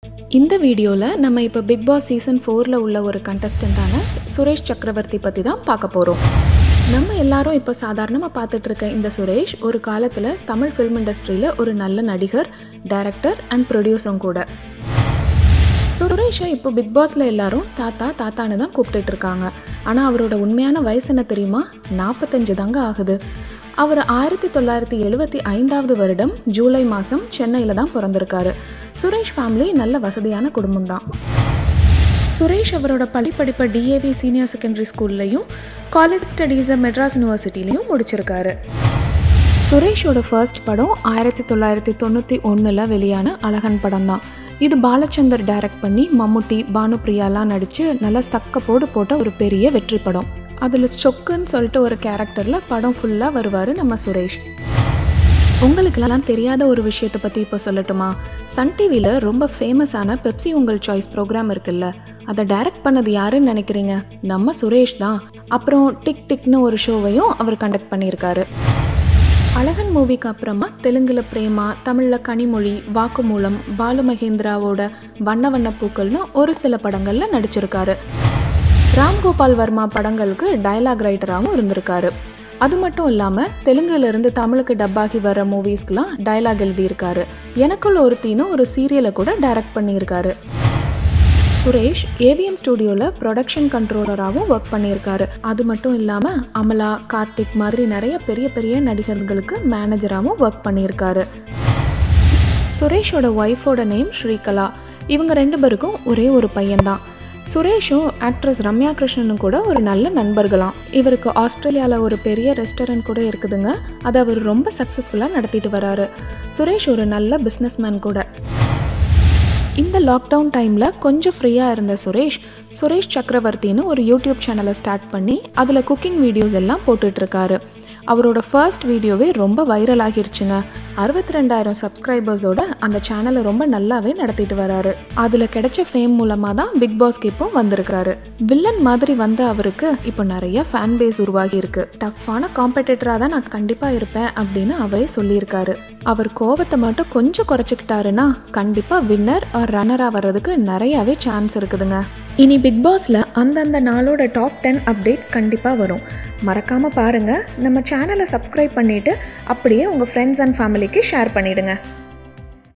இந்த வீடியோவில் நம்ம இப்போ பிக் பாஸ் சீசன் ஃபோரில் உள்ள ஒரு கண்டஸ்டண்ட்டான சுரேஷ் சக்கரவர்த்தி பற்றி தான் பார்க்க போகிறோம் நம்ம எல்லாரும் இப்போ சாதாரணமாக பார்த்துட்டு இருக்க இந்த சுரேஷ் ஒரு காலத்தில் தமிழ் ஃபிலிம் இண்டஸ்ட்ரியில் ஒரு நல்ல நடிகர் டைரக்டர் அண்ட் ப்ரொடியூசரும் கூட சுரேஷை இப்போ பிக் பாஸில் எல்லாரும் தாத்தா தாத்தான்னு தான் கூப்பிட்டுட்டு இருக்காங்க ஆனால் அவரோட உண்மையான வயசு என்ன தெரியுமா நாற்பத்தஞ்சு தாங்க ஆகுது அவர் ஆயிரத்தி தொள்ளாயிரத்தி எழுபத்தி ஐந்தாவது வருடம் ஜூலை மாதம் சென்னையில் தான் பிறந்திருக்காரு சுரேஷ் ஃபேமிலி நல்ல வசதியான குடும்பம் தான் சுரேஷ் அவரோட பள்ளிப்படிப்பை டிஏவி சீனியர் செகண்டரி ஸ்கூல்லையும் காலேஜ் ஸ்டடீஸை மெட்ராஸ் யூனிவர்சிட்டிலையும் முடிச்சிருக்காரு சுரேஷோட ஃபர்ஸ்ட் படம் ஆயிரத்தி தொள்ளாயிரத்தி தொண்ணூற்றி ஒன்றில் வெளியான அழகன் படம் தான் இது பாலச்சந்தர் டைரக்ட் பண்ணி மம்முட்டி பானுப்ரியாலாம் நடித்து நல்லா சக்க போடு போட்ட ஒரு பெரிய வெற்றி படம் அதில் சொக்குன்னு சொல்லிட்டு ஒரு கேரக்டரில் படம் ஃபுல்லாக வருவார் நம்ம சுரேஷ் உங்களுக்கெல்லாம் தெரியாத ஒரு விஷயத்தை பற்றி இப்போ சொல்லட்டுமா சன் டிவியில் ரொம்ப ஃபேமஸான பெப்சி உங்கள் சாய்ஸ் ப்ரோக்ராம் இருக்குல்ல அதை டைரக்ட் பண்ணது யாருன்னு நினைக்கிறீங்க நம்ம சுரேஷ் தான் அப்புறம் டிக் டிக்னு ஒரு ஷோவையும் அவர் கண்டக்ட் பண்ணியிருக்காரு அழகன் மூவிக்கு அப்புறமா தெலுங்குல பிரேமா தமிழில் கனிமொழி வாக்குமூலம் பாலு மகேந்திராவோட வண்ண வண்ண பூக்கள்னு ஒரு சில படங்களில் நடிச்சிருக்காரு ராம்கோபால் வர்மா படங்களுக்கு டயலாக் ரைட்டராகவும் இருந்திருக்காரு அது மட்டும் இல்லாமல் தெலுங்குலேருந்து தமிழுக்கு டப்பாகி வர மூவிஸ்க்கெலாம் டயலாக் எழுதியிருக்காரு எனக்குள்ள ஒருத்தின்னு ஒரு சீரியலை கூட டைரக்ட் பண்ணியிருக்காரு சுரேஷ் ஏவிஎம் ஸ்டுடியோவில் ப்ரொடக்ஷன் கண்ட்ரோலராகவும் ஒர்க் பண்ணியிருக்காரு அது மட்டும் இல்லாமல் அமலா கார்த்திக் மாதிரி நிறைய பெரிய பெரிய நடிகர்களுக்கு மேனேஜராகவும் ஒர்க் பண்ணியிருக்காரு சுரேஷோட ஒய்ஃபோட நேம் ஸ்ரீகலா இவங்க ரெண்டு பேருக்கும் ஒரே ஒரு பையன்தான் சுரேஷும் ஆக்ட்ரஸ் ரம்யா கிருஷ்ணனும் கூட ஒரு நல்ல நண்பர்களாம் இவருக்கு ஆஸ்திரேலியாவில் ஒரு பெரிய ரெஸ்டாரண்ட் கூட இருக்குதுங்க அதை அவர் ரொம்ப சக்ஸஸ்ஃபுல்லாக நடத்திட்டு வராரு சுரேஷ் ஒரு நல்ல பிஸ்னஸ்மேன் கூட இந்த லாக்டவுன் டைமில் கொஞ்சம் ஃப்ரீயாக இருந்த சுரேஷ் சுரேஷ் சக்கரவர்த்தின்னு ஒரு யூடியூப் சேனலை ஸ்டார்ட் பண்ணி அதில் குக்கிங் வீடியோஸ் எல்லாம் போட்டுட்ருக்காரு அவரோட ஃபர்ஸ்ட் வீடியோவே ரொம்ப வைரல் ஆகிருச்சுங்க அறுபத்தி ரெண்டாயிரம் சப்ஸ்கிரைபர்ஸோட அந்த சேனலை ரொம்ப நல்லாவே நடத்திட்டு வராரு அதில் கிடைச்ச ஃபேம் மூலமாக தான் பிக் பாஸ்க்கு இப்போ வந்திருக்காரு வில்லன் மாதிரி வந்த அவருக்கு இப்போ நிறைய ஃபேன் பேஸ் உருவாகி இருக்கு டஃப்பான காம்படிட்டராக தான் நான் கண்டிப்பாக இருப்பேன் அப்படின்னு அவரே சொல்லியிருக்காரு அவர் கோபத்தை மட்டும் கொஞ்சம் குறைச்சிக்கிட்டாருன்னா கண்டிப்பாக வின்னர் ஆர் ரன்னராக வர்றதுக்கு நிறையாவே சான்ஸ் இருக்குதுங்க இனி பிக் பாஸில் அந்தந்த நாளோட டாப் டென் அப்டேட்ஸ் கண்டிப்பாக வரும் மறக்காமல் பாருங்கள் நம்ம சேனலை சப்ஸ்கிரைப் பண்ணிவிட்டு அப்படியே உங்கள் ஃப்ரெண்ட்ஸ் அண்ட் ஃபேமிலிக்கு ஷேர் பண்ணிவிடுங்க